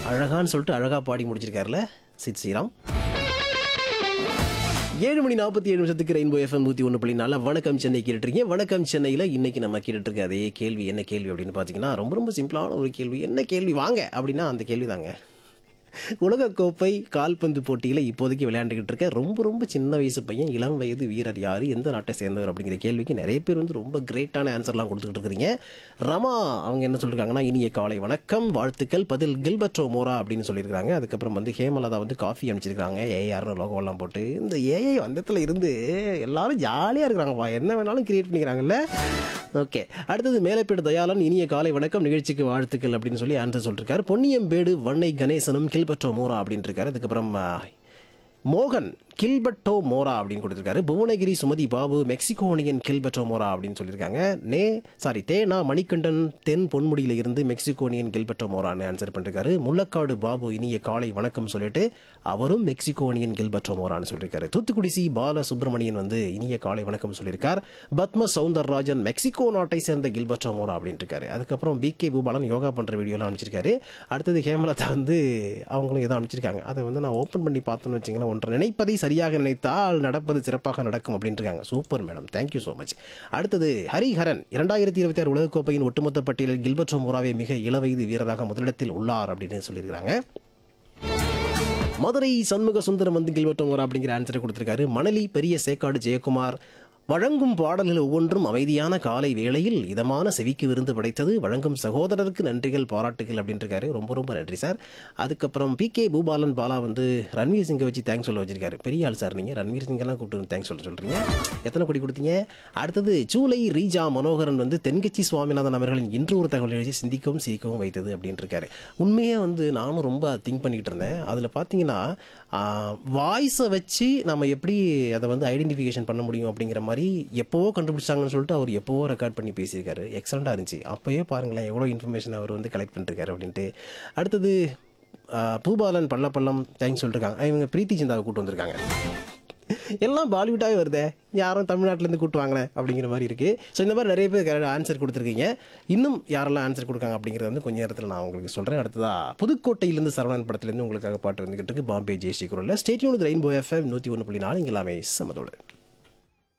அழகான்னு சொல்லிட்டு அழகாக பாடி முடிச்சிருக்காருல சித் ஸ்ரீராம் ஏழு மணி நாற்பத்தி ஏழு நிமிஷத்துக்கு ரெயின்போ எஃப்எம் நூற்றி ஒன்று புள்ளி நாலு வணக்கம் சென்னை கேட்டுருக்கீங்க வணக்கம் சென்னையில் இன்னைக்கு நம்ம கேட்டுட்டு இருக்க அதே கேள்வி என்ன கேள்வி அப்படின்னு பார்த்தீங்கன்னா ரொம்ப ரொம்ப சிம்பிளான ஒரு கேள்வி என்ன கேள்வி வாங்க அப்படின்னா அந்த கேள்வி தாங்க உலகக்கோப்பை கால்பந்து போட்டியில் இப்போதைக்கு விளையாண்டுக்கிட்டு இருக்க ரொம்ப ரொம்ப சின்ன வயசு பையன் இளம் வயது வீரர் யார் எந்த நாட்டை சேர்ந்தவர் அப்படிங்கிற கேள்விக்கு நிறைய பேர் வந்து ரொம்ப கிரேட்டான ஆன்சர்லாம் கொடுத்துக்கிட்டு இருக்கிறீங்க ரமா அவங்க என்ன சொல்லியிருக்காங்கன்னா இனிய காலை வணக்கம் வாழ்த்துக்கள் பதில் கில்பர்டோ மோரா அப்படின்னு சொல்லியிருக்காங்க அதுக்கப்புறம் வந்து ஹேமலதா வந்து காஃபி அனுப்பிச்சிருக்காங்க ஏஆர்னு லோகோலாம் போட்டு இந்த ஏஐ வந்தத்தில் இருந்து எல்லாரும் ஜாலியாக இருக்கிறாங்கப்பா என்ன வேணாலும் கிரியேட் பண்ணிக்கிறாங்கல்ல ஓகே அடுத்தது மேலப்பேடு தயாளன் இனிய காலை வணக்கம் நிகழ்ச்சிக்கு வாழ்த்துக்கள் அப்படின்னு சொல்லி ஆன்சர் சொல்லிருக்காரு பொன்னியம்பேடு வண்ணை கணேசனும் கில்பர்டோ மோரா அப்படின்னு இருக்காரு அதுக்கப்புறம் ஆ, மோகன் கில்பர்டோ மோரா அப்படின்னு கொடுத்துருக்காரு புவனகிரி சுமதி பாபு மெக்சிகோனியன் கில்பர்டோ மோரா அப்படின்னு சொல்லியிருக்காங்க நே சாரி தேனா மணிகண்டன் தென் பொன்முடியில இருந்து மெக்சிகோனியன் கில்பர்டோ மோரான்னு ஆன்சர் பண்ணிருக்காரு முள்ளக்காடு பாபு இனிய காலை வணக்கம் சொல்லிட்டு அவரும் மெக்சிகோனியன் கில்பர்டோ மோரான்னு சொல்லியிருக்காரு தூத்துக்குடி சி பால சுப்பிரமணியன் வந்து இனிய காலை வணக்கம் சொல்லியிருக்கார் பத்ம சவுந்தரராஜன் மெக்சிகோ நாட்டை சேர்ந்த கில்பர்டோ மோரா அப்படின்னு இருக்காரு அதுக்கப்புறம் பி கே பூபாலன் யோகா பண்ற வீடியோலாம் அனுப்பிச்சிருக்காரு அடுத்தது ஹேமலதா வந்து அவங்களும் ஏதோ அனுப்பிச்சிருக்காங்க அதை வந்து நான் ஓப்பன் பண்ணி பார்த்தோன்னு வச்சுங்களேன் ஒன்று நினைப்பதை சரியாக நினைத்தால் நடப்பது சிறப்பாக நடக்கும் அப்படின்னு இருக்காங்க super madam thank you so much அடுத்தது ஹரிஹரன் இரண்டாயிரத்தி இருபத்தி ஆறு உலகக்கோப்பையின் ஒட்டுமொத்த பட்டியலில் கில்பர்டோ மோராவே மிக இளவயது வீரராக முதலிடத்தில் உள்ளார் அப்படின்னு சொல்லியிருக்காங்க மதுரை சண்முக சுந்தரம் வந்து கில்பர்டோ மோரா அப்படிங்கிற ஆன்சரை கொடுத்திருக்காரு மணலி பெரிய சேக்காடு ஜெயக்குமார் வழங்கும் பாடல்கள் ஒவ்வொன்றும் அமைதியான காலை வேளையில் இதமான செவிக்கு விருந்து படைத்தது வழங்கும் சகோதரருக்கு நன்றிகள் பாராட்டுகள் அப்படின்னு இருக்காரு ரொம்ப ரொம்ப நன்றி சார் அதுக்கப்புறம் பி கே பூபாலன் பாலா வந்து ரன்வீர் சிங்கை வச்சு தேங்க்ஸ் சொல்ல வச்சிருக்காரு பெரிய ஆள் சார் நீங்கள் ரன்வீர் சிங்கெல்லாம் கூப்பிட்டு தேங்க்ஸ் சொல்ல சொல்கிறீங்க எத்தனை கோடி கொடுத்தீங்க அடுத்தது சூலை ரீஜா மனோகரன் வந்து தென்கட்சி சுவாமிநாதன் அவர்களின் இன்று ஒரு தகவல் எழுதி சிந்திக்கவும் சிரிக்கவும் வைத்தது அப்படின்னு இருக்காரு உண்மையாக வந்து நானும் ரொம்ப திங்க் பண்ணிக்கிட்டு இருந்தேன் அதில் பார்த்தீங்கன்னா வாய்ஸை வச்சு நம்ம எப்படி அதை வந்து ஐடென்டிஃபிகேஷன் பண்ண முடியும் அப்படிங்கிற மாதிரி எப்போவோ கண்டுபிடிச்சாங்கன்னு சொல்லிட்டு அவர் எப்போவோ ரெக்கார்ட் பண்ணி பேசியிருக்காரு எக்ஸலண்ட்டாக இருந்துச்சு அப்போயே பாருங்களேன் எவ்வளோ இன்ஃபர்மேஷன் அவர் வந்து கலெக்ட் பண்ணிருக்காரு அப்படின்ட்டு அடுத்தது ஆ, பூபாலன் பள்ளப்பள்ளம் தேங்க்ஸ் சொல்லிருக்காங்க இவங்க பிரீத்தி சிந்தாவை கூட்டு வந்திருக்காங்க எல்லாம் பாலிவுட்டாகவே வருதே யாரும் தமிழ்நாட்டிலேருந்து கூட்டு வாங்கினேன் அப்படிங்கிற மாதிரி இருக்குது ஸோ இந்த மாதிரி நிறைய பேர் ஆன்சர் கொடுத்துருக்கீங்க இன்னும் யாரெல்லாம் ஆன்சர் கொடுக்காங்க அப்படிங்கிறத வந்து கொஞ்சம் நேரத்தில் நான் உங்களுக்கு சொல்கிறேன் அடுத்ததா புதுக்கோட்டையிலேருந்து சரவணன் படத்துலேருந்து உங்களுக்காக பாட்டு வந்துகிட்டு இருக்கு பாம்பே ஜெயஸ்ரீ குரலில் ஸ்டேட்யூன் ரெயின்போ எஃப்எம் நூற்றி ஒன்று புள்ளி நாலு இங்கே எல்லாமே சமதோடு